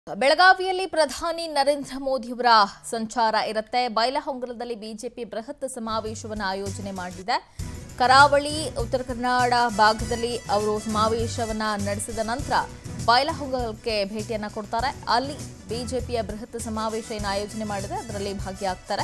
ಬೆಳಗಾವಿಯಲ್ಲಿ ಪ್ರಧಾನಿ ನರೇಂದ್ರ ಮೋದಿಯವರ ಸಂಚಾರ ಇರುತ್ತೆ ಬೈಲಹೊಂಗಲದಲ್ಲಿ ಬಿಜೆಪಿ ಬೃಹತ್ ಸಮಾವೇಶವನ್ನು ಆಯೋಜನೆ ಮಾಡಿದೆ ಕರಾವಳಿ ಉತ್ತರ ಕನ್ನಡ ಭಾಗದಲ್ಲಿ ಅವರು ಸಮಾವೇಶವನ್ನ ನಡೆಸಿದ ನಂತರ ಬೈಲಹೊಂಗಲಕ್ಕೆ ಭೇಟಿಯನ್ನ ಕೊಡ್ತಾರೆ ಅಲ್ಲಿ ಬಿಜೆಪಿಯ ಬೃಹತ್ ಸಮಾವೇಶ ಏನು ಆಯೋಜನೆ ಮಾಡಿದೆ ಅದರಲ್ಲಿ ಭಾಗಿಯಾಗ್ತಾರೆ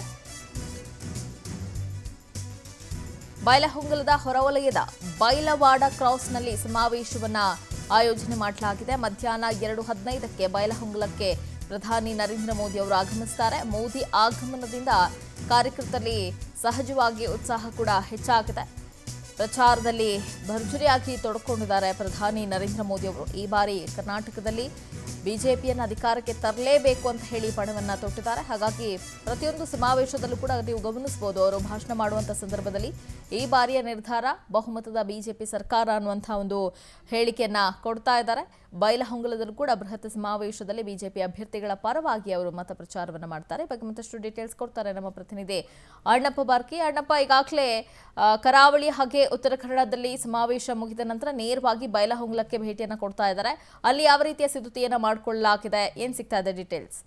ಬೈಲಹೊಂಗಲದ ಹೊರವಲಯದ ಬೈಲವಾಡ ಕ್ರಾಸ್ನಲ್ಲಿ ಸಮಾವೇಶವನ್ನ ಆಯೋಜನೆ ಮಾಡಲಾಗಿದೆ ಮಧ್ಯಾಹ್ನ ಎರಡು ಹದಿನೈದಕ್ಕೆ ಬೈಲಹೊಂಗಲಕ್ಕೆ ಪ್ರಧಾನಿ ನರೇಂದ್ರ ಮೋದಿ ಅವರು ಆಗಮಿಸುತ್ತಾರೆ ಮೋದಿ ಆಗಮನದಿಂದ ಕಾರ್ಯಕರ್ತರಲ್ಲಿ ಸಹಜವಾಗಿ ಉತ್ಸಾಹ ಕೂಡ ಹೆಚ್ಚಾಗಿದೆ ಪ್ರಚಾರದಲ್ಲಿ ಭರ್ಜರಿಯಾಗಿ ತೊಡಕೊಂಡಿದ್ದಾರೆ ಪ್ರಧಾನಿ ನರೇಂದ್ರ ಮೋದಿ ಅವರು ಈ ಬಾರಿ ಕರ್ನಾಟಕದಲ್ಲಿ ಬಿಜೆಪಿಯನ್ನು ಅಧಿಕಾರಕ್ಕೆ ತರಲೇಬೇಕು ಅಂತ ಹೇಳಿ ಪಣವನ್ನ ತೊಟ್ಟಿದ್ದಾರೆ ಹಾಗಾಗಿ ಪ್ರತಿಯೊಂದು ಸಮಾವೇಶದಲ್ಲೂ ಕೂಡ ನೀವು ಗಮನಿಸಬಹುದು ಅವರು ಭಾಷಣ ಮಾಡುವಂಥ ಸಂದರ್ಭದಲ್ಲಿ ಈ ಬಾರಿಯ ನಿರ್ಧಾರ ಬಹುಮತದ ಬಿಜೆಪಿ ಸರ್ಕಾರ ಅನ್ನುವಂಥ ಒಂದು ಹೇಳಿಕೆಯನ್ನ ಕೊಡ್ತಾ ಇದ್ದಾರೆ ಬೈಲಹೊಂಗಲದಲ್ಲೂ ಕೂಡ ಬೃಹತ್ ಸಮಾವೇಶದಲ್ಲಿ ಬಿಜೆಪಿ ಅಭ್ಯರ್ಥಿಗಳ ಪರವಾಗಿ ಅವರು ಮತ ಪ್ರಚಾರವನ್ನು ಮಾಡ್ತಾರೆ ಈ ಬಗ್ಗೆ ಮತ್ತಷ್ಟು ಡೀಟೇಲ್ಸ್ ಕೊಡ್ತಾರೆ ನಮ್ಮ ಪ್ರತಿನಿಧಿ ಅಣ್ಣಪ್ಪ ಬಾರ್ಕಿ ಅಣ್ಣಪ್ಪ ಈಗಾಗಲೇ ಆ, ಕರಾವಳಿ ಹಾಗೆ ಉತ್ತರ ಕನ್ನಡದಲ್ಲಿ ಸಮಾವೇಶ ಮುಗಿದ ನಂತರ ನೇರವಾಗಿ ಬೈಲಹೊಂಗಲಕ್ಕೆ ಭೇಟಿಯನ್ನ ಕೊಡ್ತಾ ಇದ್ದಾರೆ ಅಲ್ಲಿ ಯಾವ ರೀತಿಯ ಸಿದ್ಧತೆಯನ್ನ ಮಾಡಿಕೊಳ್ಳಲಾಗಿದೆ ಏನ್ ಸಿಗ್ತಾ ಇದೆ ಡೀಟೇಲ್ಸ್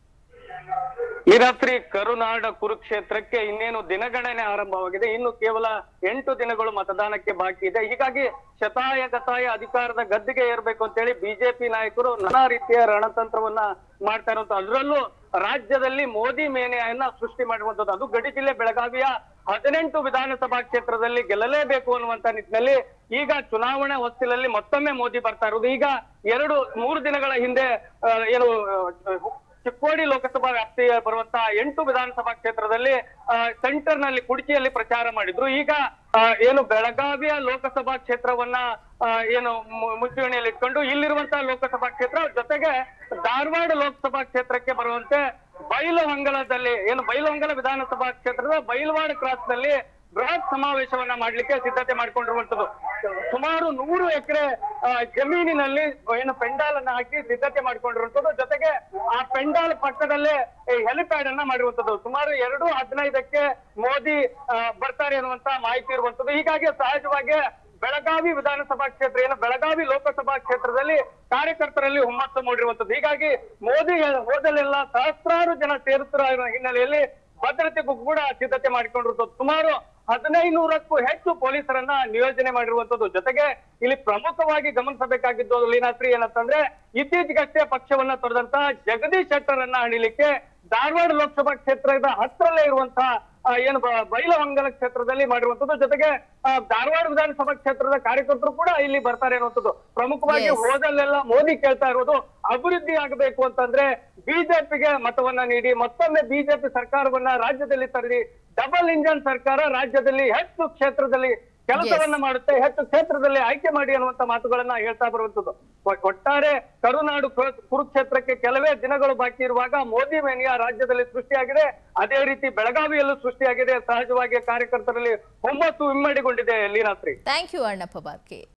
ಈ ರಾತ್ರಿ ಕರುನಾಡ ಕುರುಕ್ಷೇತ್ರಕ್ಕೆ ಇನ್ನೇನು ದಿನಗಣನೆ ಆರಂಭವಾಗಿದೆ ಇನ್ನು ಕೇವಲ ಎಂಟು ದಿನಗಳು ಮತದಾನಕ್ಕೆ ಬಾಕಿ ಇದೆ ಹೀಗಾಗಿ ಶತಾಯ ಗತಾಯ ಅಧಿಕಾರದ ಗದ್ದಿಗೆ ಏರ್ಬೇಕು ಅಂತೇಳಿ ಬಿಜೆಪಿ ನಾಯಕರು ನಾನಾ ರೀತಿಯ ರಣತಂತ್ರವನ್ನ ಮಾಡ್ತಾ ಇರುವಂತ ಅದರಲ್ಲೂ ರಾಜ್ಯದಲ್ಲಿ ಮೋದಿ ಮೇನೆಯನ್ನ ಸೃಷ್ಟಿ ಮಾಡಿರುವಂತದ್ದು ಅದು ಗಡಿ ಜಿಲ್ಲೆ ಬೆಳಗಾವಿಯ ಹದಿನೆಂಟು ವಿಧಾನಸಭಾ ಕ್ಷೇತ್ರದಲ್ಲಿ ಗೆಲ್ಲಲೇಬೇಕು ಅನ್ನುವಂತ ನಿಟ್ಟಿನಲ್ಲಿ ಈಗ ಚುನಾವಣೆ ಹೊಸ್ತಿಲಲ್ಲಿ ಮತ್ತೊಮ್ಮೆ ಮೋದಿ ಬರ್ತಾ ಇರೋದು ಈಗ ಎರಡು ಮೂರು ದಿನಗಳ ಹಿಂದೆ ಆ, ಏನು ಆ, ಚಿಕ್ಕೋಡಿ ಲೋಕಸಭಾ ವ್ಯಾಪ್ತಿಯ ಬರುವಂತಹ ಎಂಟು ವಿಧಾನಸಭಾ ಕ್ಷೇತ್ರದಲ್ಲಿ ಸೆಂಟರ್ ನಲ್ಲಿ ಕುಡಿಚಿಯಲ್ಲಿ ಪ್ರಚಾರ ಮಾಡಿದ್ರು ಈಗ ಆ, ಏನು ಬೆಳಗಾವಿಯ ಲೋಕಸಭಾ ಕ್ಷೇತ್ರವನ್ನ ಆ, ಏನು ಮು- ಮುಂಚೂಣಿಯಲ್ಲಿ ಇಟ್ಕೊಂಡು ಇಲ್ಲಿರುವಂತಹ ಲೋಕಸಭಾ ಕ್ಷೇತ್ರ ಜೊತೆಗೆ ಧಾರವಾಡ ಲೋಕಸಭಾ ಕ್ಷೇತ್ರಕ್ಕೆ ಬರುವಂತೆ ಬೈಲಹೊಂಗಲದಲ್ಲಿ ಏನು ಬೈಲಹೊಂಗಲ ವಿಧಾನಸಭಾ ಕ್ಷೇತ್ರದ ಬೈಲವಾಡ ಕ್ರಾಸ್ ನಲ್ಲಿ ಬೃಹತ್ ಸಮಾವೇಶವನ್ನ ಮಾಡ್ಲಿಕ್ಕೆ ಸಿದ್ಧತೆ ಮಾಡ್ಕೊಂಡಿರುವಂತದ್ದು ಸುಮಾರು ನೂರು ಎಕರೆ ಜಮೀನಿನಲ್ಲಿ ಏನು ಪೆಂಡಾಲ್ ಅನ್ನ ಹಾಕಿ ಸಿದ್ಧತೆ ಮಾಡ್ಕೊಂಡಿರುವಂತದ್ದು ಜೊತೆಗೆ ಆ ಪೆಂಡಾಲ್ ಪಕ್ಕದಲ್ಲೇ ಹೆಲಿಪ್ಯಾಡ್ ಅನ್ನ ಮಾಡಿರುವಂತದ್ದು ಸುಮಾರು ಎರಡು ಹದಿನೈದಕ್ಕೆ ಮೋದಿ ಆ, ಬರ್ತಾರೆ ಅನ್ನುವಂತ ಮಾಹಿತಿ ಇರುವಂತದ್ದು ಹೀಗಾಗಿ ಸಹಜವಾಗಿ ಬೆಳಗಾವಿ ವಿಧಾನಸಭಾ ಕ್ಷೇತ್ರ ಏನು ಬೆಳಗಾವಿ ಲೋಕಸಭಾ ಕ್ಷೇತ್ರದಲ್ಲಿ ಕಾರ್ಯಕರ್ತರಲ್ಲಿ ಹುಮ್ಮಸ್ಸು ಮೂಡಿರುವಂತದ್ದು ಹೀಗಾಗಿ ಮೋದಿ ಹೋದಲೆಲ್ಲ ಸಹಸ್ರಾರು ಜನ ಸೇರುತ್ತಿರುವ ಹಿನ್ನೆಲೆಯಲ್ಲಿ ಭದ್ರತೆಗೂ ಕೂಡ ಸಿದ್ಧತೆ ಮಾಡಿಕೊಂಡಿರುವಂತದ್ದು ಸುಮಾರು ಹದಿನೈನೂರಕ್ಕೂ ಹೆಚ್ಚು ಪೊಲೀಸರನ್ನ ನಿಯೋಜನೆ ಮಾಡಿರುವಂತದ್ದು ಜೊತೆಗೆ ಇಲ್ಲಿ ಪ್ರಮುಖವಾಗಿ ಗಮನಿಸಬೇಕಾಗಿದ್ದು ಲೀನಾಶ್ರೀ ಏನಂತಂದ್ರೆ ಇತ್ತೀಚೆಗಷ್ಟೇ ಪಕ್ಷವನ್ನ ತೊರೆದಂತಹ ಜಗದೀಶ್ ಶೆಟ್ಟರ್ ಅನ್ನ ಅಣಿಲಿಕ್ಕೆ ಧಾರವಾಡ ಲೋಕಸಭಾ ಕ್ಷೇತ್ರದ ಹತ್ರಲ್ಲೇ ಇರುವಂತಹ ಆ, ಏನು ಬ- ಬೈಲಹೊಂಗಲ ಕ್ಷೇತ್ರದಲ್ಲಿ ಮಾಡಿರುವಂತದ್ದು ಜೊತೆಗೆ ಆ, ಧಾರವಾಡ ವಿಧಾನಸಭಾ ಕ್ಷೇತ್ರದ ಕಾರ್ಯಕರ್ತರು ಕೂಡ ಇಲ್ಲಿ ಬರ್ತಾರೆ ಅನ್ನುವಂಥದ್ದು ಪ್ರಮುಖವಾಗಿ Yes. ಹೋದಲ್ಲೆಲ್ಲ ಮೋದಿ ಕೇಳ್ತಾ ಇರೋದು ಅಭಿವೃದ್ಧಿ ಆಗಬೇಕು ಅಂತಂದ್ರೆ ಬಿಜೆಪಿಗೆ ಮತವನ್ನ ನೀಡಿ ಮತ್ತೊಮ್ಮೆ ಬಿಜೆಪಿ ಸರ್ಕಾರವನ್ನ ರಾಜ್ಯದಲ್ಲಿ ತರಲಿ ಡಬಲ್ ಇಂಜನ್ ಸರ್ಕಾರ ರಾಜ್ಯದಲ್ಲಿ ಹೆಚ್ಚು ಕ್ಷೇತ್ರದಲ್ಲಿ ಕೆಲಸವನ್ನ ಮಾಡುತ್ತೆ ಹೆಚ್ಚು ಕ್ಷೇತ್ರದಲ್ಲಿ ಆಯ್ಕೆ ಮಾಡಿ ಅನ್ನುವಂತ ಮಾತುಗಳನ್ನ ಹೇಳ್ತಾ ಬರುವಂತದ್ದು ಒ- ಒಟ್ಟಾರೆ ಕರುನಾಡು ಕು- ಕುರುಕ್ಷೇತ್ರಕ್ಕೆ ಕೆಲವೇ ದಿನಗಳು ಬಾಕಿ ಇರುವಾಗ ಮೋದಿ ಮೇನಿಯಾ ರಾಜ್ಯದಲ್ಲಿ ಸೃಷ್ಟಿಯಾಗಿದೆ ಅದೇ ರೀತಿ ಬೆಳಗಾವಿಯಲ್ಲೂ ಸೃಷ್ಟಿಯಾಗಿದೆ ಸಹಜವಾಗಿ ಕಾರ್ಯಕರ್ತರಲ್ಲಿ ಹುಮ್ಮಸ್ಸು ಇಮ್ಮಡಿಗೊಂಡಿದೆ ಲೀನಾಶ್ರೀ ಥ್ಯಾಂಕ್ ಯು ಅಣ್ಣಪ್ಪ ಬಾರ್ಕಿ